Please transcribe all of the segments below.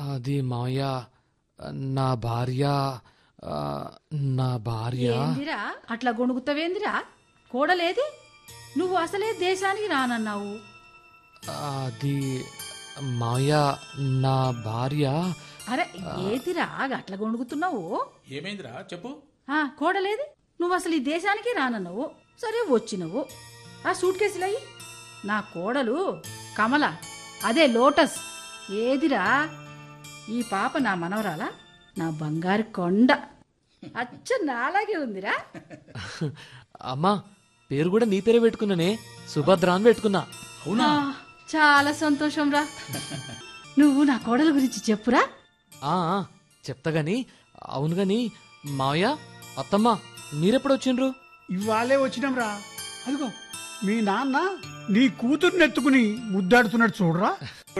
అది మావయ్య నా భార్య ఆ, నా భార్య ఏందిరా అట్లా గొణుగుతావేందిరా కోడలేది నువ్వు అసలే దేశానికి రానన్నావు అది మావయ్య నా భార్య అరే ఏదిరా అట్లా గొణుగుతున్నావు ఏమైందిరా చెప్పు ఆ కోడలేది నువ్వు అసలు ఈ దేశానికి రానన్నావు సరే వచ్చినవు ఆ సూట్ కేసులయ్యి నా కోడలు కమల అదే లోటస్ ఏదిరా ఈ పాప నా మనవరాలా నా బంగారు కొండ అచ్చ నాలాగే ఉందిరా అమ్మా పేరు కూడా నీ పేరే పెట్టుకున్నానే సుభద్ర అని పెట్టుకున్నా అవునా ఆ, చాలా సంతోషం రా నువ్వు నా కోడల గురించి చెప్పురా ఆ ఆ, చెప్తా గాని అవును గాని మావయ్య అత్తమ్మ మీరెప్పుడు వచ్చిండ్రు ఇవాళే వచ్చినాం రా అదిగో మీ నాన్న నీ కూతుర్ని ఎత్తుకుని ముద్దాడుతున్నాడు చూడరా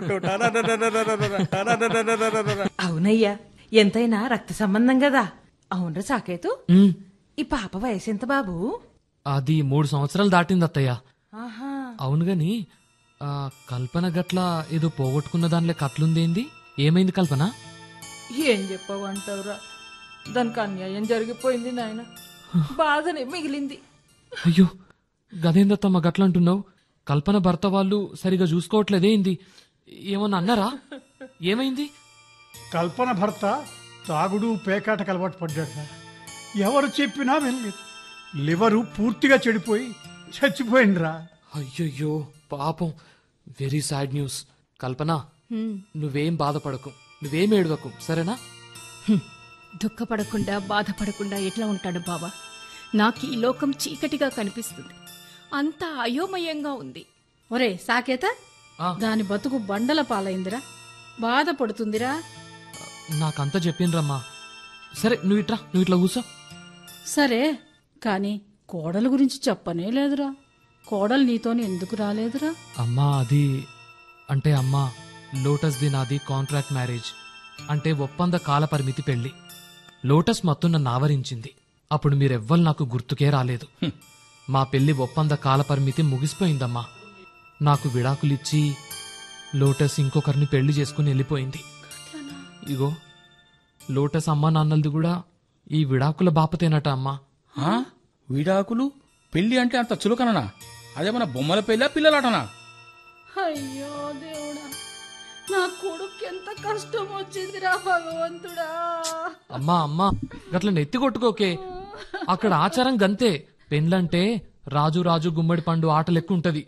అవునయ్యా ఎంతైనా రక్త సంబంధం కదా అవునరా సాకేతు ఉమ్, ఈ పాప వయసు ఎంత బాబు అది మూడు సంవత్సరాలు దాటింది అత్తయ్య ఆహా అవును గాని ఆ, కల్పన గట్ల ఏదో పోగొట్టుకున్న దానిలో కట్లుందేంది ఏమైంది కల్పన ఏం చెప్పవంటావురా దానికి అన్యాయం జరిగిపోయింది నాయన బాధనే మిగిలింది అయ్యో గదేందత్తమ్మ గట్ల అంటున్నావు కల్పన భర్త వాళ్ళు సరిగా చూసుకోవట్లేదేంది ఏమన్నా అన్నారా ఏమైంది కల్పన భర్త తాగుడు పేకాటకు అలవాటు పడ్డాడు ఎవరు చెప్పినా వెళ్ళలేదు లివరు పూర్తిగా చెడిపోయి చచ్చిపోయిందిరా అయ్యయ్యో పాపం వెరీ సాడ్ న్యూస్ కల్పన నువ్వేం బాధపడకు నువ్వేం ఏడవకు సరేనా హ్మ్. దుఃఖపడకుండా బాధపడకుండా ఎట్లా ఉంటాడు బాబా నాకు ఈ లోకం చీకటిగా కనిపిస్తుంది అంతా అయోమయంగా ఉంది ఒరే సాకేత ఆ. దాని బతుకు బండల పాలైందిరా బాధపడుతుందిరా నాకంతా చెప్పిండ్రమ్మా సరే నువ్వు ఇట్రా నువ్వు ఇట్లా కూసో సరే కాని కోడల గురించి చెప్పనే లేదురా కోడలు నీతోని ఎందుకు రాలేదురా అమ్మా అది అంటే అమ్మా లోటస్ ది నాది కాంట్రాక్ట్ మ్యారేజ్ అంటే ఒప్పంద కాల పరిమితి పెళ్లి లోటస్ మత్తు నన్ను ఆవరించింది అప్పుడు మీరెవ్వరు నాకు గుర్తుకే రాలేదు మా పెళ్లి ఒప్పంద కాల పరిమితి ముగిసిపోయిందమ్మా నాకు విడాకులిచ్చి లోటస్ ఇంకొకరిని పెళ్లి చేసుకుని వెళ్ళిపోయింది ఇగో లోటస్ అమ్మా నాన్నలది కూడా ఈ విడాకుల బాపతేనట అమ్మా ఆ? విడాకులు పెళ్లి అంటే అంత చులకననా అదేమన్నా బొమ్మల పెళ్ళా పిల్లలాటనా అయ్యో దేవుడా నా కొడుకు ఎంత కష్టం వచ్చిందిరా భగవంతుడా అమ్మా అమ్మా గట్ల నెత్తి కొట్టుకోకే అక్కడ ఆచారం గంతే పెండ్లంటే రాజు రాజు గుమ్మడి పండు ఆట లెక్క ఉంటది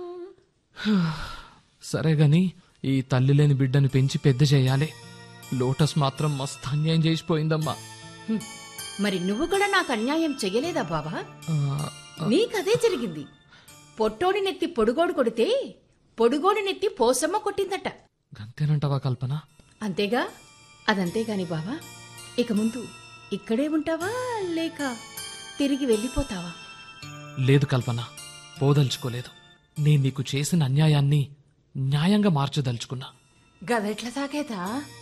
సరే గాని ఈ తల్లి లేని బిడ్డను పెంచి పెద్ద చేయాలి లోటస్ మాత్రం మస్తు అన్యాయం చేసిపోయిందమ్మా హ్మ్. మరి నువ్వు కూడా నాకు అన్యాయం చెయ్యలేదా బావా ఆ, నీకదే జరిగింది పొట్టోడి నెత్తి పొడుగోడు కొడితే పొడుగోడి నెత్తి పోసమ్మ కొట్టిందట గంతేనంటావా కల్పన అంతేగా అదంతేగాని బావా ఇక ముందు ఇక్కడే ఉంటావా లేక తిరిగి వెళ్ళిపోతావా లేదు కల్పన పోదలుచుకోలేదు నేను నీకు చేసిన అన్యాయాన్ని న్యాయంగా మార్చదలుచుకున్నా గదెట్లా సాకేతా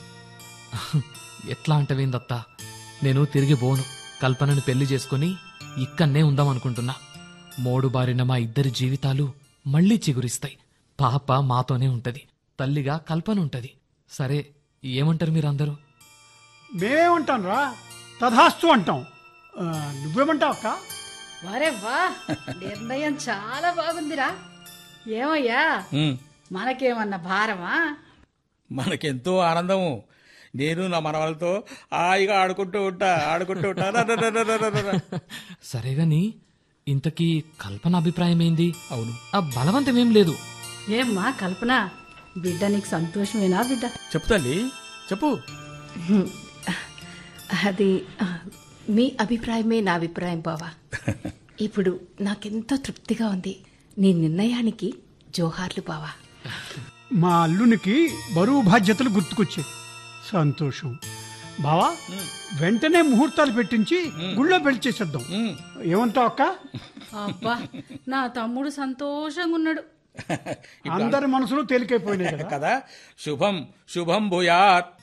ఎట్లా అంటవేందత్తా నేను తిరిగి పోను కల్పనను పెళ్లి చేసుకుని ఇక్కన్నే ఉందామనుకుంటున్నా మోడు బారిన మా ఇద్దరి జీవితాలు మళ్ళీ చిగురిస్తాయి పాప మాతోనే ఉంటది తల్లిగా కల్పన ఉంటది సరే ఏమంటారు మీరందరూ మేమేమంటాం రా తథాస్తు అంటాం ఆ, నువ్వేమంటావు అక్క వరే వా నిర్ణయం చాలా బాగుందిరా ఏమయ్యా ఉమ్, మనకేమన్నా భారమా మనకెంతో ఆనందము నేను నా మనవాళ్ళతో హాయిగా ఆడుకుంటూ ఉంటా ఆడుకుంటూ ఉంటా రా, రా, రా, రా, రా, రా, రా. సరే గాని ఇంతకీ కల్పన అభిప్రాయం ఏంది అవును ఆ బలవంతమేం లేదు ఏమ్మా కల్పన బిడ్డ నీకు సంతోషమేనా బిడ్డ చెప్పు తల్లి చెప్పు అది ఆ, మీ అభిప్రాయమే నా అభిప్రాయం బావా ఇప్పుడు నాకెంతో తృప్తిగా ఉంది నీ నిర్ణయానికి జోహార్లు బావా మా అల్లునికి బరువు బాధ్యతలు గుర్తుకొచ్చాయి సంతోషం బావా వెంటనే ముహూర్తాలు పెట్టించి గుళ్ళో పెళ్లి చేసేద్దాం ఉమ్, ఏమంటావు అక్క అబ్బా నా తమ్ముడు సంతోషంగా ఉన్నాడు అందరి మనసులు తేలికైపోయినాయి కదా కదా శుభం శుభం భూయాత్